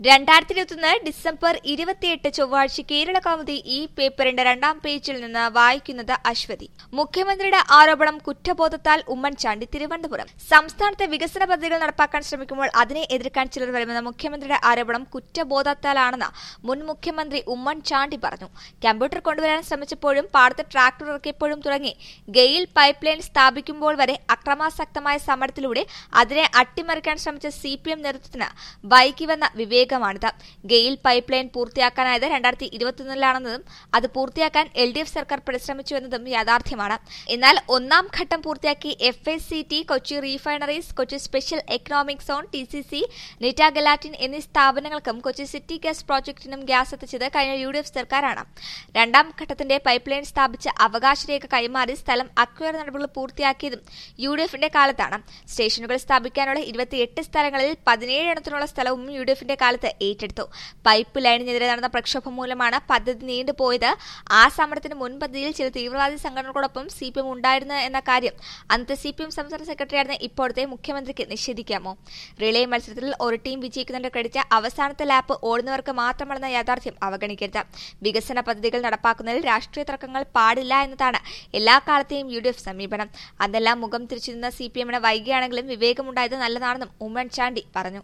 രണ്ടായിരത്തി ഇരുപത്തൊന്ന് ഡിസംബർ ഇരുപത്തിയെട്ട് ചൊവ്വാഴ്ച കേരള കൗമുദി ഈ പേപ്പറിന്റെ രണ്ടാം പേജിൽ നിന്ന് വായിക്കുന്നത് അശ്വതി മുഖ്യമന്ത്രിയുടെ ആരോപണം കുറ്റബോധത്താൽ ഉമ്മൻചാണ്ടി തിരുവനന്തപുരം സംസ്ഥാനത്തെ വികസന പദ്ധതികൾ നടപ്പാക്കാൻ ശ്രമിക്കുമ്പോൾ അതിനെ എതിർക്കാൻ ചിലർ വരുമെന്ന മുഖ്യമന്ത്രിയുടെ ആരോപണം കുറ്റബോധത്താലാണെന്ന് മുൻ മുഖ്യമന്ത്രി ഉമ്മൻചാണ്ടി പറഞ്ഞു കമ്പ്യൂട്ടർ കൊണ്ടുവരാൻ ശ്രമിച്ചപ്പോഴും പാടത്ത് ട്രാക്ടർ ഇറക്കിയപ്പോഴും തുടങ്ങി ഗെയിൽ പൈപ്പ് ലൈൻ സ്ഥാപിക്കുമ്പോൾ വരെ അക്രമാസക്തമായ സമരത്തിലൂടെ അതിനെ അട്ടിമറിക്കാൻ ശ്രമിച്ച സി പി എം നേതൃത്വത്തിന് വൈകി വന്ന വിവേകമാണിത് ഗെയിൽ പൈപ്പ് ലൈൻ പൂർത്തിയാക്കാനായത് രണ്ടായിരത്തി ഇരുപത്തിയൊന്നിലാണെന്നതും അത് പൂർത്തിയാക്കാൻ എൽ ഡി എഫ് സർക്കാർ പരിശ്രമിച്ചുവെന്നതും യാഥാർത്ഥ്യമാണ് എന്നാൽ ഒന്നാം ഘട്ടം പൂർത്തിയാക്കി F S C T Kochi refineries Kochi special economic zone T C C Nitta gelatin എന്നീ സ്ഥാപനങ്ങൾക്കും കൊച്ചി സിറ്റി ഗ്യാസ് പ്രോജക്ടിനും ഗ്യാസ് എത്തിച്ചത് കഴിഞ്ഞ യു ഡി എഫ് സർക്കാരാണ് രണ്ടാം ഘട്ടത്തിന്റെ പൈപ്പ് ലൈൻ സ്ഥാപിച്ച് അവകാശരേഖ കൈമാറി സ്ഥലം അക്വയർ നടപടികൾ പൂർത്തിയാക്കിയതും യു ഡി എഫിന്റെ കാലത്താണ് സ്റ്റേഷനുകൾ സ്ഥാപിക്കാനുള്ള ഇരുപത്തിയെട്ട് സ്ഥലങ്ങളിൽ പതിനേഴ് എണ്ണത്തിനുള്ള സ്ഥലവും യു ഡി എഫിന്റെ കാലത്ത് ഏറ്റെടുത്തു പൈപ്പ് ലൈനിനെതിരെ നടന്ന പ്രക്ഷോഭം മൂലമാണ് പദ്ധതി നീണ്ടുപോയത് ആ സമരത്തിന് മുൻപന്തിയിൽ ചില തീവ്രവാദി സംഘടനകളോടൊപ്പം സി പി എം ഉണ്ടായിരുന്നു എന്ന കാര്യം അന്നത്തെ സി പി എം സംസ്ഥാന സെക്രട്ടറിയായിരുന്ന ഇപ്പോഴത്തെ മുഖ്യമന്ത്രിക്ക് നിഷേധിക്കാമോ റിലേ മത്സരത്തിൽ ഒരു ടീം വിജയിക്കുന്നതിന്റെ ക്രെഡിറ്റ് അവസാനത്തെ ലാപ്പ് ഓടുന്നവർക്ക് മാത്രമാണെന്ന യാഥാർത്ഥ്യം അവഗണിക്കരുത് വികസന പദ്ധതികൾ നടപ്പാക്കുന്നതിൽ രാഷ്ട്രീയ തർക്കങ്ങൾ പാടില്ല എന്നതാണ് എല്ലാ കാലത്തെയും യു ഡി എഫ് സമീപനം അതെല്ലാം മുഖം തിരിച്ചു നിന്ന സി പി എമ്മിന് വൈകിയാണെങ്കിലും വിവേകമുണ്ടായത് നല്ലതാണെന്നും ഉമ്മൻചാണ്ടി പറഞ്ഞു